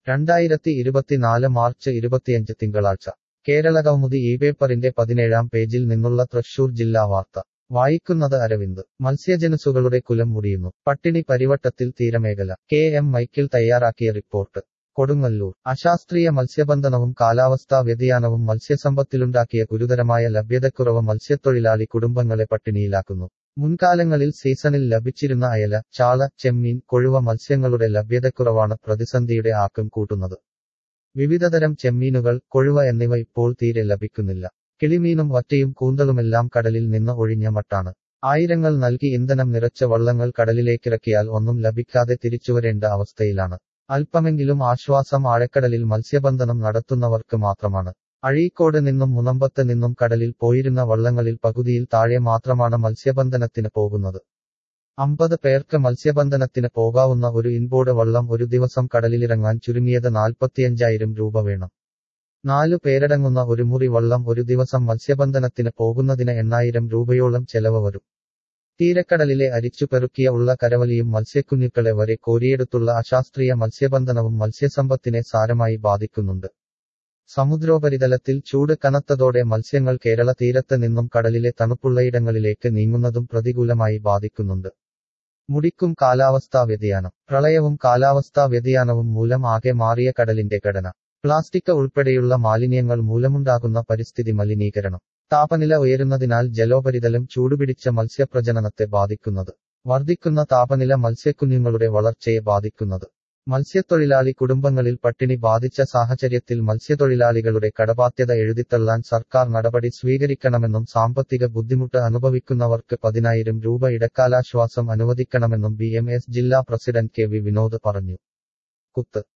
രണ്ടായിരത്തി ഇരുപത്തിനാല് മാർച്ച് ഇരുപത്തിയഞ്ച് തിങ്കളാഴ്ച കേരളകൗമുദി ഈ പേപ്പറിന്റെ പതിനേഴാം പേജിൽ നിന്നുള്ള തൃശൂർ ജില്ലാ വാർത്ത വായിക്കുന്നത് അരവിന്ദ് മത്സ്യജനുസുകളുടെ കുലം മുടിയുന്നു പട്ടിണി പരിവട്ടത്തിൽ തീരമേഖല കെ എം മൈക്കിൾ തയ്യാറാക്കിയ റിപ്പോർട്ട് കൊടുങ്ങല്ലൂർ അശാസ്ത്രീയ മത്സ്യബന്ധനവും കാലാവസ്ഥാ വ്യതിയാനവും മത്സ്യസമ്പത്തിലുണ്ടാക്കിയ ഗുരുതരമായ ലഭ്യതക്കുറവ് മത്സ്യത്തൊഴിലാളി കുടുംബങ്ങളെ പട്ടിണിയിലാക്കുന്നു മുൻകാലങ്ങളിൽ സീസണിൽ ലഭിച്ചിരുന്ന അയല ചാള ചെമ്മീൻ കൊഴുവ മത്സ്യങ്ങളുടെ ലഭ്യതക്കുറവാണ് പ്രതിസന്ധിയുടെ ആക്കം കൂട്ടുന്നത് വിവിധതരം ചെമ്മീനുകൾ കൊഴുവ എന്നിവ ഇപ്പോൾ തീരെ ലഭിക്കുന്നില്ല കിളിമീനും വറ്റയും കൂന്തളുമെല്ലാം കടലിൽ നിന്ന് ഒഴിഞ്ഞ മട്ടാണ് ആയിരങ്ങൾ നൽകി ഇന്ധനം നിറച്ച വള്ളങ്ങൾ കടലിലേക്കിറക്കിയാൽ ഒന്നും ലഭിക്കാതെ തിരിച്ചുവരേണ്ട അവസ്ഥയിലാണ് അല്പമെങ്കിലും ആശ്വാസം ആഴക്കടലിൽ മത്സ്യബന്ധനം നടത്തുന്നവർക്ക് മാത്രമാണ് അഴീക്കോട് നിന്നും മുനമ്പത്ത് നിന്നും കടലിൽ പോയിരുന്ന വള്ളങ്ങളിൽ പകുതിയിൽ താഴെ മാത്രമാണ് മത്സ്യബന്ധനത്തിന് പോകുന്നത് അമ്പത് പേർക്ക് മത്സ്യബന്ധനത്തിന് പോകാവുന്ന ഒരു ഇൻബോർഡ് വള്ളം ഒരു ദിവസം കടലിലിറങ്ങാൻ ചുരുങ്ങിയത് നാൽപ്പത്തിയഞ്ചായിരം രൂപ വേണം നാലു പേരടങ്ങുന്ന ഒരു മുറി വള്ളം ഒരു ദിവസം മത്സ്യബന്ധനത്തിന് പോകുന്നതിന് എണ്ണായിരം രൂപയോളം ചെലവ് വരും തീരക്കടലിലെ അരിച്ചുപെറുക്കിയ ഉള്ള കരവലിയും മത്സ്യക്കുഞ്ഞുക്കളെ വരെ കോരിയെടുത്തുള്ള അശാസ്ത്രീയ മത്സ്യബന്ധനവും മത്സ്യസമ്പത്തിനെ സാരമായി ബാധിക്കുന്നുണ്ട് സമുദ്രോപരിതലത്തിൽ ചൂട് കനത്തതോടെ മത്സ്യങ്ങൾ കേരള തീരത്ത് നിന്നും കടലിലെ തണുപ്പുള്ളയിടങ്ങളിലേക്ക് നീങ്ങുന്നതും പ്രതികൂലമായി ബാധിക്കുന്നുണ്ട് മുടിക്കും കാലാവസ്ഥാ വ്യതിയാനം പ്രളയവും കാലാവസ്ഥാ വ്യതിയാനവും മൂലം ആകെ മാറിയ കടലിന്റെ ഘടന പ്ലാസ്റ്റിക് ഉൾപ്പെടെയുള്ള മാലിന്യങ്ങൾ മൂലമുണ്ടാകുന്ന പരിസ്ഥിതി മലിനീകരണം താപനില ഉയരുന്നതിനാൽ ജലോപരിതലം ചൂടുപിടിച്ച മത്സ്യപ്രജനനത്തെ ബാധിക്കുന്നത് വർദ്ധിക്കുന്ന താപനില മത്സ്യക്കുഞ്ഞുങ്ങളുടെ വളർച്ചയെ ബാധിക്കുന്നത് മത്സ്യത്തൊഴിലാളി കുടുംബങ്ങളിൽ പട്ടിണി ബാധിച്ച സാഹചര്യത്തിൽ മത്സ്യത്തൊഴിലാളികളുടെ കടബാധ്യത എഴുതിത്തള്ളാൻ സർക്കാർ നടപടി സ്വീകരിക്കണമെന്നും സാമ്പത്തിക ബുദ്ധിമുട്ട് അനുഭവിക്കുന്നവർക്ക് പതിനായിരം രൂപ ഇടക്കാലാശ്വാസം അനുവദിക്കണമെന്നും ബി ജില്ലാ പ്രസിഡന്റ് കെ വി വിനോദ് പറഞ്ഞു കുത്ത്